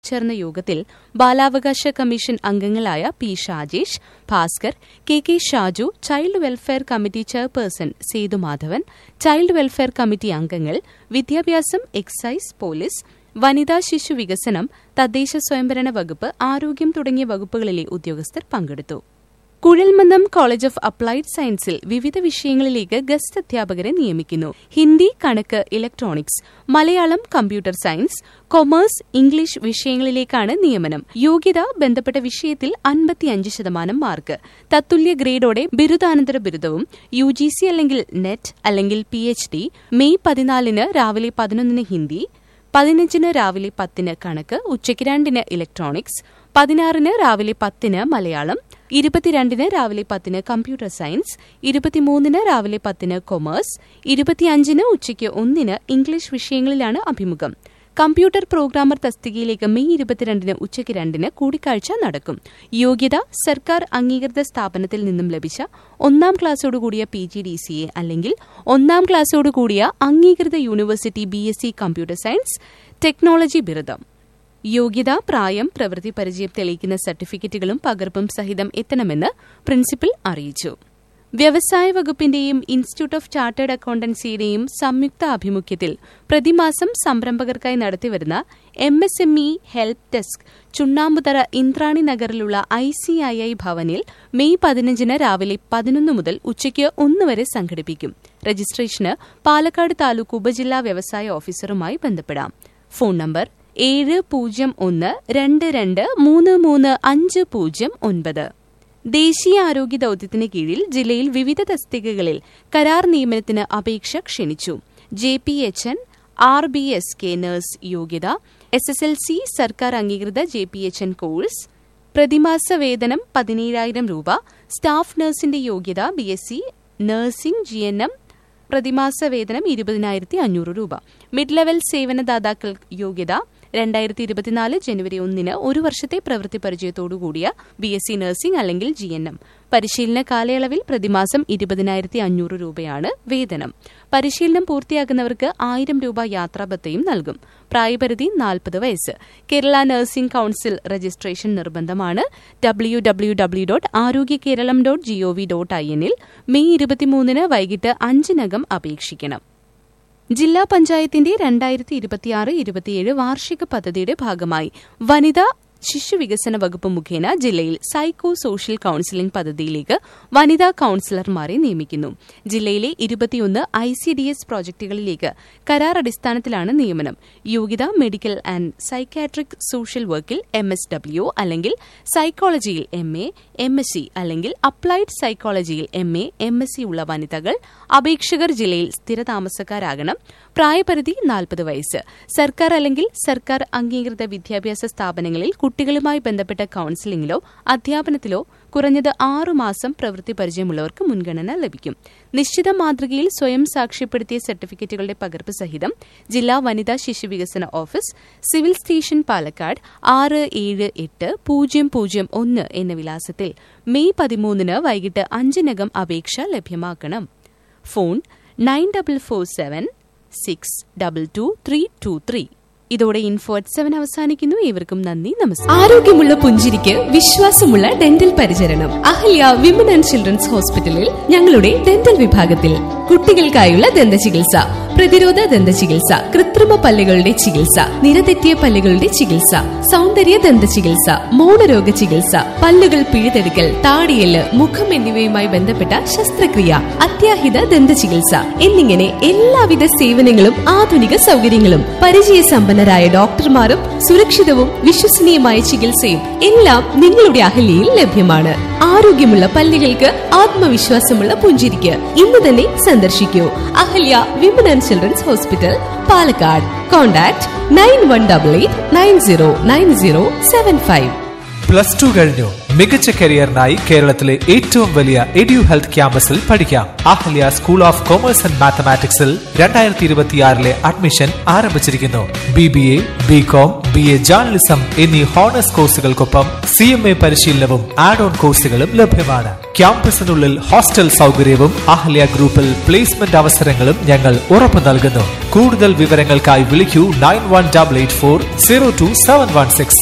ചേർന്ന യോഗത്തിൽ ബാലാവകാശ കമ്മീഷൻ അംഗങ്ങളായ P Shajesh Bhaskar K K Shaju child welfare committee chairperson Sethumadhavan child welfare committee അംഗങ്ങൾ വിദ്യാഭ്യാസം എക്സൈസ് പോലീസ് വനിതാ ശിശു വികസനം തദ്ദേശ സ്വയംഭരണ വകുപ്പ് ആരോഗ്യം തുടങ്ങിയ വകുപ്പുകളിലെ ഉദ്യോഗസ്ഥർ പങ്കെടുത്തു കുഴൽമന്ദം കോളേജ് ഓഫ് അപ്ലൈഡ് സയൻസിൽ വിവിധ വിഷയങ്ങളിലേക്ക് ഗസ്റ്റ് അധ്യാപകരെ നിയമിക്കുന്നു ഹിന്ദി കണക്ക് electronics Malayalam computer science commerce English വിഷയങ്ങളിലേക്കാണ് നിയമനം യോഗ്യത ബന്ധപ്പെട്ട വിഷയത്തിൽ അൻപത്തിയഞ്ച് ശതമാനം മാർക്ക് തത്തുല്യ ഗ്രേഡോടെ ബിരുദാനന്തര ബിരുദവും യു ജി സി അല്ലെങ്കിൽ നെറ്റ് അല്ലെങ്കിൽ പി എച്ച് ഡി മെയ് പതിനാലിന് രാവിലെ പതിനൊന്നിന് ഹിന്ദി പതിനഞ്ചിന് രാവിലെ പത്തിന് കണക്ക് ഉച്ചയ്ക്ക് രണ്ടിന് ഇലക്ട്രോണിക്സ് പതിനാറിന് രാവിലെ പത്തിന് മലയാളം ഇരുപത്തിരണ്ടിന് രാവിലെ പത്തിന് കമ്പ്യൂട്ടർ സയൻസ് ഇരുപത്തിമൂന്നിന് രാവിലെ പത്തിന് കൊമേഴ്സ് ഇരുപത്തിയഞ്ചിന് ഉച്ചയ്ക്ക് ഒന്നിന് ഇംഗ്ലീഷ് വിഷയങ്ങളിലാണ് അഭിമുഖം കമ്പ്യൂട്ടർ പ്രോഗ്രാമർ തസ്തികയിലേക്ക് മെയ് ഇരുപത്തിരണ്ടിന് ഉച്ചയ്ക്ക് രണ്ടിന് കൂടിക്കാഴ്ച നടക്കും യോഗ്യത സർക്കാർ അംഗീകൃത സ്ഥാപനത്തിൽ നിന്നും ലഭിച്ച ഒന്നാം ക്ലാസ്സോടുകൂടിയ P G D C A അല്ലെങ്കിൽ ഒന്നാം ക്ലാസ്സോടുകൂടിയ അംഗീകൃത university B S C computer science technology ബിരുദം യോഗ്യത പ്രായം പ്രവൃത്തി പരിചയം തെളിയിക്കുന്ന സർട്ടിഫിക്കറ്റുകളും പകർപ്പും സഹിതം എത്തണമെന്ന് പ്രിൻസിപ്പൽ അറിയിച്ചു വ്യവസായ വകുപ്പിന്റെയും ഇൻസ്റ്റിറ്റ്യൂട്ട് ഓഫ് ചാർട്ടേഡ് അക്കൌണ്ടൻസിയുടെയും സംയുക്ത ആഭിമുഖ്യത്തിൽ പ്രതിമാസം സംരംഭകർക്കായി നടത്തിവരുന്ന M S M E help desk ചുണ്ണാമ്പുതറ ഇന്ദ്രാണി നഗറിലുള്ള ഐ സി ഐ ഐ ഭവനിൽ മെയ് പതിനഞ്ചിന് രാവിലെ പതിനൊന്ന് മുതൽ ഉച്ചയ്ക്ക് ഒന്ന് വരെ സംഘടിപ്പിക്കും രജിസ്ട്രേഷന് പാലക്കാട് താലൂക്ക് ഉപജില്ലാ വ്യവസായ ഓഫീസറുമായി ബന്ധപ്പെടാം ഫോൺ നമ്പർ ഏഴ് പൂജ്യം ഒന്ന് രണ്ട് രണ്ട് മൂന്ന് മൂന്ന് അഞ്ച് പൂജ്യം ഒൻപത് ദേശീയ ആരോഗ്യ ദൌത്യത്തിന് കീഴിൽ ജില്ലയിൽ വിവിധ തസ്തികകളിൽ കരാർ നിയമനത്തിന് അപേക്ഷ ക്ഷണിച്ചു J P H N R B S K nurse യോഗ്യത എസ് എസ് എൽ സി സർക്കാർ അംഗീകൃത J P H N course പ്രതിമാസ വേതനം പതിനേഴായിരം രൂപ സ്റ്റാഫ് നഴ്സിന്റെ യോഗ്യത B S C nursing G N M പ്രതിമാസ വേതനം ഇരുപതിനായിരത്തി അഞ്ഞൂറ് രൂപ മിഡ് ലെവൽ സേവനദാതാക്കൾ യോഗ്യത രണ്ടായിരത്തി ഇരുപത്തിനാല് ജനുവരി ഒന്നിന് ഒരു വർഷത്തെ പ്രവൃത്തി പരിചയത്തോടുകൂടിയ ബി എസ് സി നഴ്സിംഗ് അല്ലെങ്കിൽ ജി എൻ എം പരിശീലന കാലയളവിൽ പ്രതിമാസം ഇരുപതിനായിരത്തി അഞ്ഞൂറ് രൂപയാണ് വേതനം പരിശീലനം പൂർത്തിയാക്കുന്നവർക്ക് ആയിരം രൂപ യാത്രാബത്തയും നൽകും പ്രായപരിധി നാൽപ്പത് വയസ്സ് കേരള നഴ്സിംഗ് കൌൺസിൽ രജിസ്ട്രേഷൻ നിർബന്ധമാണ് W W W dot Arogya Keralam dot GOV dot I എന്നിൽ മെയ് ഇരുപത്തിമൂന്നിന് വൈകിട്ട് അഞ്ചിനകം അപേക്ഷിക്കണം ജില്ലാ പഞ്ചായത്തിന്റെ രണ്ടായിരത്തി ഇരുപത്തിയാറ് ഇരുപത്തിയേഴ് വാർഷിക പദ്ധതിയുടെ ഭാഗമായി വനിതാ ശിശുവികസന വകുപ്പ് മുഖേന ജില്ലയിൽ സൈക്കോ സോഷ്യൽ കൌൺസിലിംഗ് പദ്ധതിയിലേക്ക് വനിതാ കൌൺസിലർമാരെ നിയമിക്കുന്നു ജില്ലയിലെ ഇരുപത്തിയൊന്ന് ഐ സി ഡി എസ് പ്രോജക്ടുകളിലേക്ക് കരാർ അടിസ്ഥാനത്തിലാണ് നിയമനം യോഗ്യത മെഡിക്കൽ ആൻഡ് സൈക്കാട്രിക് സോഷ്യൽ വർക്കിൽ എം എസ് ഡബ്ല്യു അല്ലെങ്കിൽ സൈക്കോളജിയിൽ M A M S C അല്ലെങ്കിൽ അപ്ലൈഡ് സൈക്കോളജിയിൽ M A M S C ഉള്ള വനിതകൾ അപേക്ഷകർ ജില്ലയിൽ സ്ഥിരതാമസക്കാരാകണം പ്രായപരിധി നാൽപ്പത് വയസ്സ് സർക്കാർ അല്ലെങ്കിൽ സർക്കാർ അംഗീകൃത വിദ്യാഭ്യാസ സ്ഥാപനങ്ങളിൽ കുട്ടികളുമായി ബന്ധപ്പെട്ട കൌൺസിലിംഗിലോ അധ്യാപനത്തിലോ കുറഞ്ഞത് ആറു മാസം പ്രവൃത്തി പരിചയമുള്ളവർക്ക് മുൻഗണന ലഭിക്കും നിശ്ചിത മാതൃകയിൽ സ്വയം സാക്ഷ്യപ്പെടുത്തിയ സർട്ടിഫിക്കറ്റുകളുടെ പകർപ്പ് സഹിതം ജില്ലാ വനിതാ ശിശുവികസന ഓഫീസ് സിവിൽ സ്റ്റേഷൻ പാലക്കാട് ആറ് ഏഴ് എട്ട് പൂജ്യം പൂജ്യം ഒന്ന് എന്ന വിലാസത്തിൽ മെയ് പതിമൂന്നിന് വൈകിട്ട് അഞ്ചിനകം അപേക്ഷ ലഭ്യമാക്കണം phone nine double four seven six double two three two three ഇതോടെ ഇൻഫോ അറ്റ് സെവൻ അവസാനിക്കുന്നു ഏവർക്കും നന്ദി നമസ്കാരം ആരോഗ്യമുള്ള പുഞ്ചിരിക്ക് വിശ്വാസമുള്ള ഡെന്റൽ പരിചരണം അഹല്യ വിമൻ ആൻഡ് ചിൽഡ്രൻസ് ഹോസ്പിറ്റലിൽ ഞങ്ങളുടെ ഡെന്റൽ വിഭാഗത്തിൽ കുട്ടികൾക്കായുള്ള ദന്ത ചികിത്സ പ്രതിരോധ ദന്ത ചികിത്സ കൃത്രിമ പല്ലുകളുടെ ചികിത്സ നിരതെറ്റിയ പല്ലുകളുടെ ചികിത്സ സൗന്ദര്യ ദന്ത ചികിത്സ മൗനരോഗ ചികിത്സ പല്ലുകൾ പിഴുതെടുക്കൽ താടിയല് മുഖം എന്നിവയുമായി ബന്ധപ്പെട്ട ശസ്ത്രക്രിയ അത്യാഹിത ദന്ത ചികിത്സ എന്നിങ്ങനെ എല്ലാവിധ സേവനങ്ങളും ആധുനിക സൗകര്യങ്ങളും പരിചയസമ്പന്നരായ ഡോക്ടർമാരും സുരക്ഷിതവും വിശ്വസനീയമായ ചികിത്സയും എല്ലാം നിങ്ങളുടെ അഹല്യയിൽ ലഭ്യമാണ് ആരോഗ്യമുള്ള പല്ലുകൾക്ക് ആത്മവിശ്വാസമുള്ള പുഞ്ചിരിക്ക് ഇന്ന് തന്നെ സന്ദർശിക്കൂ Ahalya women and children's hospital Palakkad contact nine one double eight nine zero nine zero seven five plus two കഴിഞ്ഞു മികച്ച കരിയറിനായി കേരളത്തിലെ ഏറ്റവും വലിയ എഡ്യു ഹെൽത്ത് ക്യാമ്പസിൽ പഠിക്കാം Ahalya school of commerce and മാത്തമാറ്റിക്സിൽ രണ്ടായിരത്തി ഇരുപത്തിയാറിലെ അഡ്മിഷൻ ആരംഭിച്ചിരിക്കുന്നു B B A B com B A journalism എന്നീ ഹോണേഴ്സ് കോഴ്സുകൾക്കൊപ്പം സി എം എ പരിശീലനവും ആഡ് ഓൺ കോഴ്സുകളും ലഭ്യമാണ് ക്യാമ്പസിനുള്ളിൽ ഹോസ്റ്റൽ സൗകര്യവും അഹല്യ ഗ്രൂപ്പിൽ പ്ലേസ്മെന്റ് അവസരങ്ങളും ഞങ്ങൾ ഉറപ്പു നൽകുന്നു കൂടുതൽ വിവരങ്ങൾക്കായി വിളിക്കൂ nine one double eight four zero two seven one six